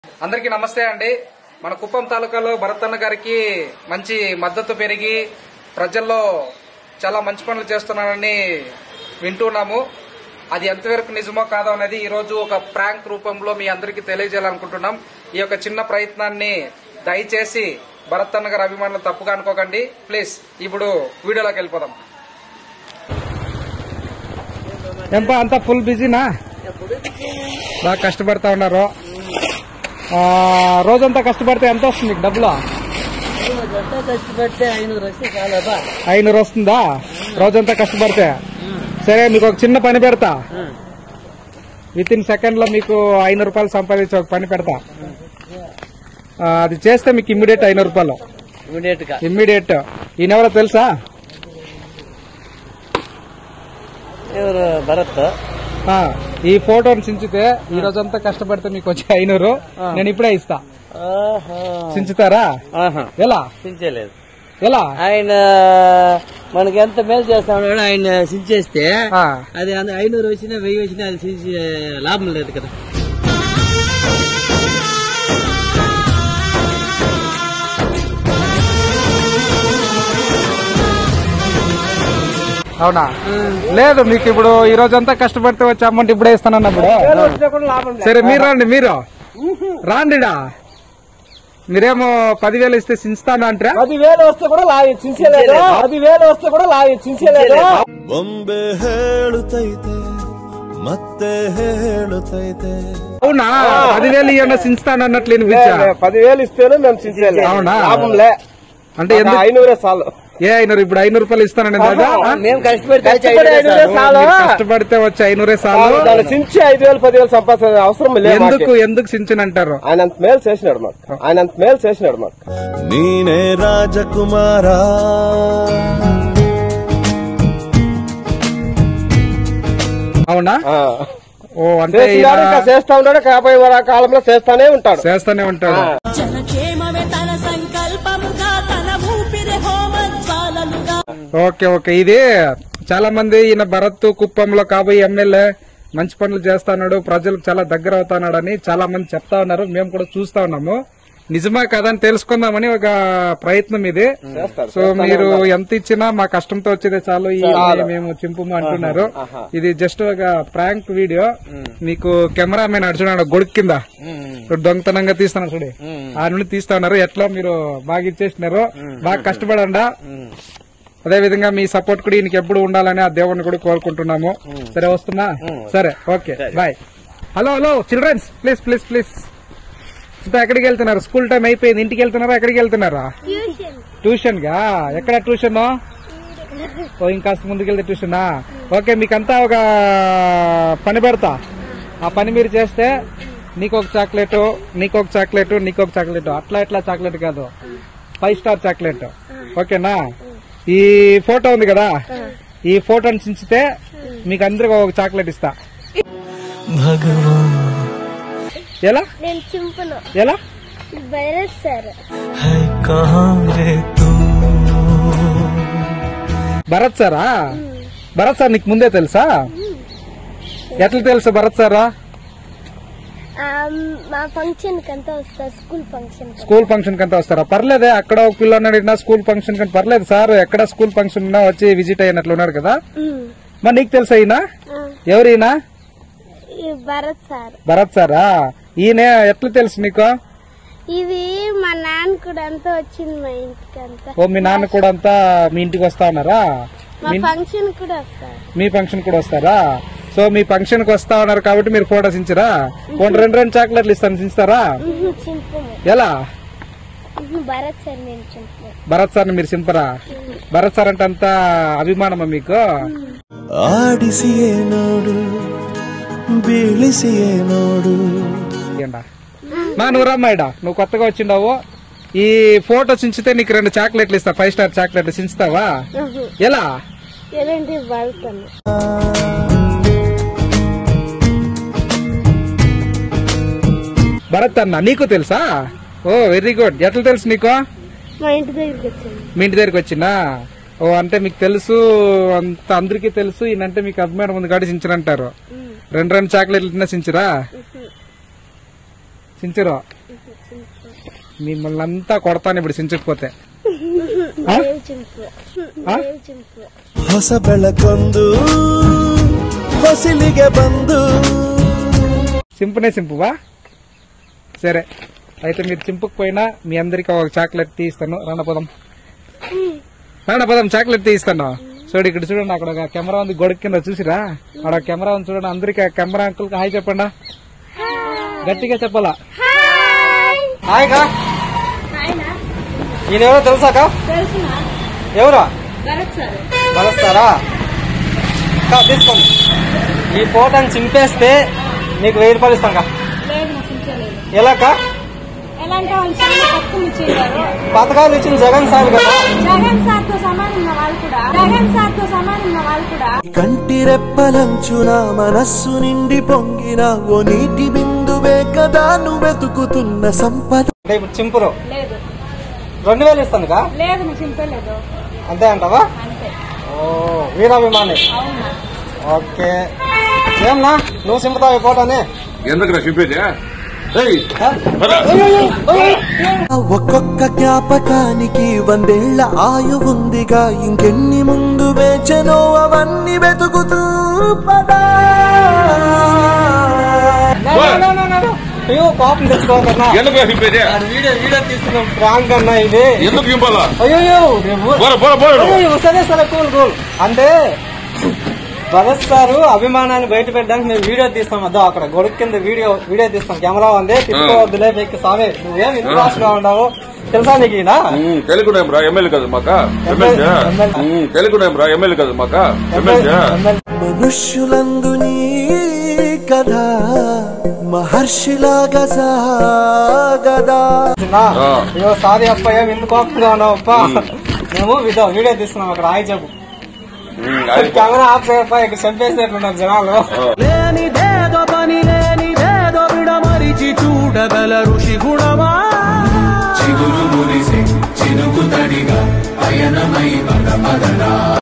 అందరికీ నమస్తే అండి మన కుప్పం తాలూకాలో భరతన్న గారికి మంచి మద్దతు పెరిగి ప్రజల్లో చాలా మంచి పనులు చేస్తున్నారని వింటున్నాము అది ఎంతవరకు నిజమో కాదో అనేది ఈ రోజు ఒక ప్రాంక్ రూపంలో మీ అందరికీ తెలియజేయాలనుకుంటున్నాం ఈ యొక్క చిన్న ప్రయత్నాన్ని దయచేసి భరతన్న గారి అభిమానులు తప్పుగా అనుకోకండి ప్లీజ్ ఇప్పుడు వీడియోలోకి వెళ్ళిపోదాం ఎంపా అంతా ఫుల్ బిజీనా బాగా కష్టపడతా ఉన్నారు ఆ, రోజంతా కష్టపడితే ఎంత వస్తుంది మీకు డబ్బులు ఎంత కష్టపడితే ఐనూరు వస్తే చాలదా ఐనూరు వస్తుందా రోజంతా కష్టపడితే సరే మీకు ఒక చిన్న పని పెడతా విత్ ఇన్ సెకండ్ లో మీకు ఐనూరు రూపాయలు సంపాదించి ఒక పని పెడతా ఆ, అది చేస్తే మీకు ఇమ్మీడియట్ ఐనూరు రూపాయలు ఇమీడియట్ గా ఇమ్మీడియట్ ఈయనెవరో తెలుసా ఎవరు భరత్ ఆ, ఈ ఫోటోని చించితే ఈ రోజంతా కష్టపడితే మీకు వచ్చే ఐనూరు నేను ఇప్పుడే ఇస్తా ఆహా. చించుతారా ఆహా. ఎలా సించలేదు ఎలా ఆయన మనకి ఎంత మేలు చేస్తా ఉన్నాడో ఆయన సించేస్తే ఆ, అది అంద- ఐనూరు వచ్చినా వెయ్యి వచ్చినా అది సించి లాభం లేదు కదా అవునా లేదు మీకు ఇప్పుడు ఈ రోజంతా కష్టపడితే వచ్చే అమౌంట్ ఇప్పుడే ఇస్తానన్నప్పుడు సరే మీరు రండి మీరు రాండిడా మీరేమో పదివేలు ఇస్తే సించుతాను అంటారా పదివేలు వస్తే కూడా లాగే చించలేదు పదివేలు వస్తే కూడా లాగే చించలేదు ಬೊಂಬೆ ಹೇಳುತ್ತೈತೆ ಮತ್ತೆ ಹೇಳುತ್ತೈತೆ అవునా పదివేలు ఇవ్వన్నా సించుతాను అన్నట్లు వినిపించా పదివేలు ఇస్తేనే మేము చించలేదు అవునా? లాభంలే అంటే ఎందుకు ఐనూరే చాలు ఏ ఐనూరు ఇప్పుడు ఐనూరు రూపాయలు ఇస్తానండి దాదా మేము కష్టపడితే వచ్చే కష్టపడి ఐనూరే ఐనూరే చాలు. చాలు. మీరు కష్టపడితే వచ్చే ఐనూరే చాలు దాన్ని చించి ఐదు వేలు పదివేలు సంపాదించిన అవసరం లేదు ఎందుకు ఎందుకు సించనంటారు ఆయన అంత మేలు చేసినాడు మాకు ఆయన అంత మేలు చేసినాడు మాకు ನೀನೇ ರಾಜಕುಮಾರ అవునా ఆ. ఓ అంటే చేసినాడు ఇంకా ఈయన చేస్తా ఉన్నాడు కాబోయే వర- కాలంలో చేస్తానే ఉంటాడు చేస్తానే ఉంటాడు జనక్షేమమే తన సంకల్పముగా తన ఊపిరి హోమజ్వాలలుగా ఓకే ఓకే ఇది చాలా మంది ఈయన భరత్ కుప్పంలో కాబోయే ఎమ్మెల్యే మంచి పనులు చేస్తున్నాడు ప్రజలకు చాలా దగ్గర అవుతున్నాడు అని చాలా మంది చెప్తా ఉన్నారు మేము కూడా చూస్తా ఉన్నాము నిజమా కదా అని తెలుసుకుందామని ఒక ప్రయత్నం ఇది సో మీరు ఎంత ఇచ్చినా మా కష్టంతో వచ్చేదే చాలు ఈ మేము చింపము అంటున్నారు ఇది జస్ట్ ఒక ప్రాంక్ వీడియో మీకు కెమెరామెన్ అడుచున్నాడు గొడుగు కింద ఇప్పుడు దొంగతనంగా తీస్తున్నారు చూడు ఆ నుండి తీస్తా ఉన్నారు ఎట్లా మీరు బాగా ఇచ్చేసినారు బాగా కష్టపడండా అదే విధంగా మీ సపోర్ట్ కూడా ఈయనకి ఎప్పుడు ఉండాలని ఆ దేవుడిని కూడా కోరుకుంటున్నాము సరే వస్తున్నా సరే okay bye hello hello childrens please please please ఇంకా ఎక్కడికి వెళ్తున్నారు స్కూల్ టైం అయిపోయింది ఇంటికి వెళ్తున్నారా ఎక్కడికి వెళ్తున్నారా ట్యూషన్ గా ఎక్కడ ట్యూషన్ ఓ ఇంకాస్త ముందుకెళ్తే ట్యూషనా ఓకే మీకంతా ఒక పని పెడతా ఆ పని మీరు చేస్తే నీకు ఒక చాక్లెట్ నీకు ఒక చాక్లెట్ నీకు ఒక చాక్లెట్ అట్లా ఇట్లా చాక్లెట్ కాదు ఫైవ్ స్టార్ చాక్లెట్ ఓకేనా ఈ ఫోటో ఉంది కదా ఈ ఫోటోని చించితే మీకు అందరికి ఒక చాక్లెట్ ఇస్తా ಭಗವಾನ್ ఎలా నేను చింపును ఎలా వైరస్ సార్ है कहाँ रे तू భరత్ సారా భరత్ సార్ నీకు ముందే తెలుసా ఎట్లా తెలుసు భరత్ సారా మా ఫంక్షన్ కంతా వస్తారు స్కూల్ ఫంక్షన్ స్కూల్ ఫంక్షన్ కంతా వస్తారా పర్లేదే అక్కడ ఒక పిల్లన్నాడు ఇన్నా స్కూల్ ఫంక్షన్ కంటే పర్లేదు సార్ ఎక్కడ స్కూల్ ఫంక్షన్ ఉన్నా వచ్చి విజిట్ అయినట్లు ఉన్నాడు కదా మరి నీకు తెలుసా ఈయన ఎవరు ఈయన భరత్ సార్ భరత్ సారా ఈయన ఎట్లా తెలుసు నీకు ఇది మా నాన్న కూడా అంతా వచ్చింది మా ఇంటికి అంతా ఓ మీ నాన్న కూడా అంతా మీ ఇంటికి వస్తా ఉన్నారా మా ఫంక్షన్ కూడా వస్తారు మీ ఫంక్షన్ కూడా వస్తారా సో మీ ఫంక్షన్ కి వస్తా ఉన్నారు కాబట్టి మీరు ఫోటోస్ ఇచ్చిరా పోనీ రెండు రెండు చాక్లెట్లు ఇస్తాను ఇస్తారా చింపము ఎలా భరత్ సార్ నేను చింపము భరత్ సార్ మీరు సింపరా భరత్ సార్ అంటే అంత అభిమానమా మీకు ಆಡಿಸಿಯೇ ನೋಡು ಬೀಳಿಸಿಯೇ ನೋಡು ఏండా మా నువ్వు రమ్మాయిడా నువ్వు కొత్తగా వచ్చిండావు ఈ ఫోటో చించితే నీకు రెండు చాక్లెట్లు ఇస్తా ఫైవ్ స్టార్ చాక్లెట్లు చించుతావా ఎలా ఎలాంటి వెళ్తాను భరత్ అన్న నీకు తెలుసా ఓ వెరీ గుడ్ ఎట్లా తెలుసు నీకు మా ఇంటి దగ్గరికి వచ్చాను మీ ఇంటి దగ్గరికి వచ్చినా ఓ అంటే మీకు తెలుసు అంత అందరికీ తెలుసు ఈయనంటే మీకు అభిమానం ఉంది కాబట్టి సించరంటారు రెండు రెండు చాక్లెట్లు తిన్నా సించరా సించరు మిమ్మల్ని అంతా కొడతాను ఇప్పుడు సించకపోతే ఆ? ದೇವ್ ಚಿಂಪು ಆ? ದೇವ್ ಚಿಂಪು ಹೊಸ ಬೆಳಕೊಂದು ಹೊಸಿಲಿಗೆ ಬಂದು సింపునే సింపువా సరే అయితే మీరు చింపకపోయినా మీ అందరికి ఒక చాక్లెట్ తీస్తాను రణపదం రణపదం చాక్లెట్ తీస్తాను చూడు ఇక్కడ చూడండి అక్కడ ఒక కెమెరా ఉంది గొడవ కింద చూసిరా అక్కడ ఒక కెమెరా ఉంది చూడండి అందరికి ఆ కెమెరా అంకుల్ హాయ్ చెప్పండి గట్టిగా చెప్పాలా హాయ్ కా ఈయన ఎవరో తెలుసాక ఎవరా కలుస్తారా కా, తీసుకోండి ఈ ఫోటోని చింపేస్తే నీకు వెయ్యి రూపాయలు ఇస్తాం కా ఎలా కా ఎలా అంటే వాళ్ళు చాలా తక్కువ ఇచ్చేవారు పథకాలు ఇచ్చిన జగన్ సార్ కదా జగన్ సార్ తో సమానం ఉన్న వాళ్ళు కూడా జగన్ సార్ తో సమానం ఉన్న వాళ్ళు కూడా కంటి రెప్పలంచున మనస్సు నిండి పొంగిన ఓ నీటి బిందువే కదా నువ్వు వెతుకుతున్న సంపద అంటే ఇప్పుడు చింపురు లేదు రెండు వేలు ఇస్తాను కా లేదు నువ్వు చింపలేదు అంతే అంటావా అంతే ఓ వీరాభిమాని అవునా ఓకే ఏమన్నా నువ్వు చింపుతావు ఈ ఫోటోని ఎందుకు చింపేది ఏయ్, ఒక్కొక్క జ్ఞాపకానికి వందేళ్ల ఆయు ఉందిగా ఇంకెన్ని ముందు వేచనో అవన్నీ వెతుకుతూ పదా No, no, no, no, no. అయ్యో పాపం తెచ్చుకోకన్నా ఎందుకు చింపేది వీడియో వీడియో తీస్తున్నాం ప్రాంక్ అన్నా ఇది ఎందుకు చింపాలా అయ్యో రేపు- పోరా పోరా పోరా అయ్యో, సరే సరే కూల్ కూల్ అంటే భరత్ సారు అభిమానాన్ని బయట పెట్టడానికి మేము వీడియో తీస్తాం అదో అక్కడ గొడుగు కింద వీడియో వీడియో తీస్తాం కెమెరా ఉంది తిప్పుకోవద్దులే పెక్కి సామే నువ్వేం ఇంత రాష్ట్రంగా ఉన్నావు తెలుసా నీకు ఈయన తెలుగునేం రా ఎమ్మెల్యే కదా మాక ఎమ్మెల్యే ఎమ్మెల్యే. తెలుగునేం రా ఎమ్మెల్యే కదా మాక ఎమ్మెల్యే మనుష్యులందు నీ కథ మహర్షిలాగా సాగదా చిన్నా, ఆ. అయ్యో సారీ అప్ప ఏం ఇంత కోపంగా ఉన్నావు అప్ప మేము వీడియో వీడియో తీస్తున్నాం అక్కడ ఆయి చెప్పు ఉమ్, అది పో. కెమెరా ఆఫ్ చేయప్ప ఇక్కడ చంపేసేట్లున్నారు జనాలు లేనిదేదో పని లేనిదేదో విడమరిచి చూడగల ఋషి గుణమా చిగురు మురిసే చినుకు తడిగా పయనమై